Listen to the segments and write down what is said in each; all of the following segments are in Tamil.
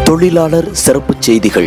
தொழிலாளர் சிறப்புச் செய்திகள்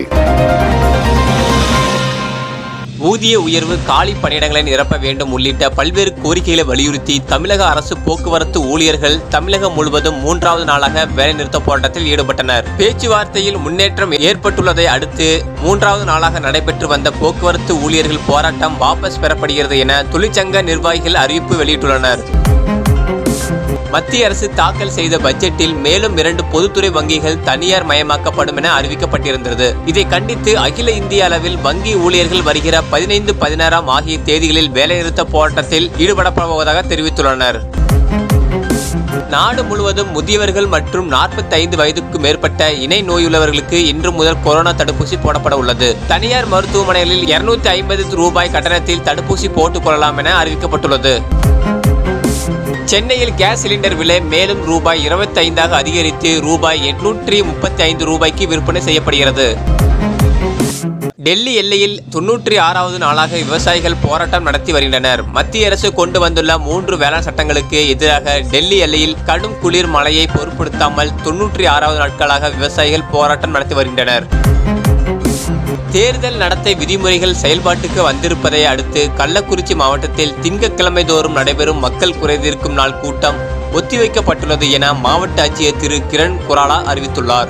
ஊதிய உயர்வு காலி பணியிடங்களை நிரப்ப வேண்டும் உள்ளிட்ட பல்வேறு கோரிக்கைகளை வலியுறுத்தி தமிழக அரசு போக்குவரத்து ஊழியர்கள் தமிழகம் முழுவதும் மூன்றாவது நாளாக வேலைநிறுத்த போராட்டத்தில் ஈடுபட்டனர் பேச்சுவார்த்தையில் முன்னேற்றம் ஏற்பட்டுள்ளதை அடுத்து மூன்றாவது நாளாக நடைபெற்று வந்த போக்குவரத்து ஊழியர்கள் போராட்டம் வாபஸ் பெறப்படுகிறது என தொழிற்சங்க நிர்வாகிகள் அறிவிப்பு வெளியிட்டுள்ளனர் மத்திய அரசு தாக்கல் செய்த பட்ஜெட்டில் மேலும் இரண்டு பொதுத்துறை வங்கிகள் தனியார் மயமாக்கப்படும் என அறிவிக்கப்பட்டிருந்தது இதை கண்டித்து அகில இந்திய அளவில் வங்கி ஊழியர்கள் வருகிற பதினைந்து பதினாறாம் ஆகிய தேதிகளில் வேலைநிறுத்த போராட்டத்தில் ஈடுபடப்போவதாக தெரிவித்துள்ளனர் நாடு முழுவதும் முதியவர்கள் மற்றும் 45 வயதுக்கு மேற்பட்ட இணை நோயுள்ளவர்களுக்கு இன்று முதல் கொரோனா தடுப்பூசி போடப்பட உள்ளது தனியார் மருத்துவமனைகளில் 250 ஐம்பது ரூபாய் கட்டணத்தில் தடுப்பூசி போட்டுக் கொள்ளலாம் என அறிவிக்கப்பட்டுள்ளது சென்னையில் கேஸ் சிலிண்டர் விலை மேலும் ரூபாய் 25ஆக அதிகரித்து ரூபாய் எட்நூற்றி முப்பத்தி ஐந்து ரூபாய்க்கு விற்பனை செய்யப்படுகிறது டெல்லி எல்லையில் தொன்னூற்றி ஆறாவது நாளாக விவசாயிகள் போராட்டம் நடத்தி வருகின்றனர் மத்திய அரசு கொண்டு வந்துள்ள மூன்று வேளாண் சட்டங்களுக்கு எதிராக டெல்லி எல்லையில் கடும் குளிர் மழையை பொருட்படுத்தாமல் தொன்னூற்றி ஆறாவது நாட்களாக விவசாயிகள் போராட்டம் நடத்தி வருகின்றனர் தேர்தல் நடத்தை விதிமுறைகள் செயல்பாட்டுக்கு வந்திருப்பதை அடுத்து கள்ளக்குறிச்சி மாவட்டத்தில் திங்கட்கிழமை தோறும் நடைபெறும் மக்கள் குறைதீர்க்கும் நாள் கூட்டம் ஒத்திவைக்கப்பட்டுள்ளது என மாவட்ட ஆட்சியர் திரு கிரண் குராலா அறிவித்துள்ளார்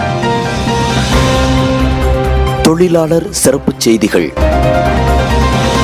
தொழிலாளர் சிறப்புச் செய்திகள்